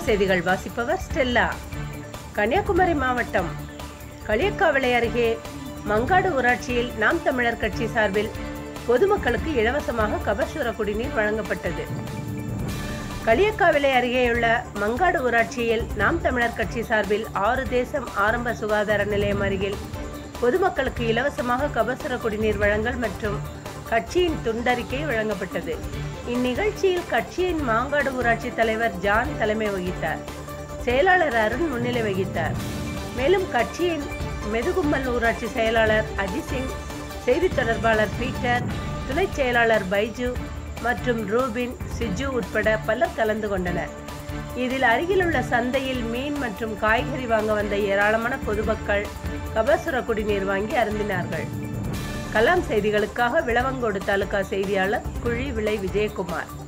செய்திகள் வாசிப்பவர் ஸ்டெல்லா கன்னியாகுமரி மாவட்டம் களியக்காவிளை அருகே மங்காடு ஊராட்சியில் நாம் தமிழர் கட்சி சார்பில் பொதுமக்களுக்கு இலவசமாக கபசுர குடிநீர் வழங்கப்பட்டது களியக்காவிளை அருகேயுள்ள மங்காடு ஊராட்சியில் நாம் தமிழர் கட்சி சார்பில் ஆறு தேசம் ஆரம்ப சுகாதார நிலையம் அருகில் பொதுமக்களுக்கு இலவசமாக கபசுர குடிநீர் வழங்கல் மற்றும் கட்சியின் துண்டறிக்கை வழங்கப்பட்டது இந்நிகழ்ச்சியில் கட்சியின் மாங்காடு ஊராட்சி தலைவர் ஜான் தலைமை வகித்தார் செயலாளர் அருண் முன்னிலை வகித்தார் மேலும் கட்சியின் மெதுகும்மல் ஊராட்சி செயலாளர் அஜித் சிங் செய்தி தொடர்பாளர் பீட்டர் துணை செயலாளர் பைஜு மற்றும் ரூபின் சிஜு உட்பட பலர் கலந்து கொண்டனர் இதில் அருகிலுள்ள சந்தையில் மீன் மற்றும் காய்கறி வாங்க வந்த ஏராளமான பொதுமக்கள் கபசுர குடிநீர் வாங்கி அருந்தினார்கள் கலாம் செய்திகளுக்காக விளவங்கோடு தாலுகா செய்தியாளர் குழி விளை விஜயகுமார்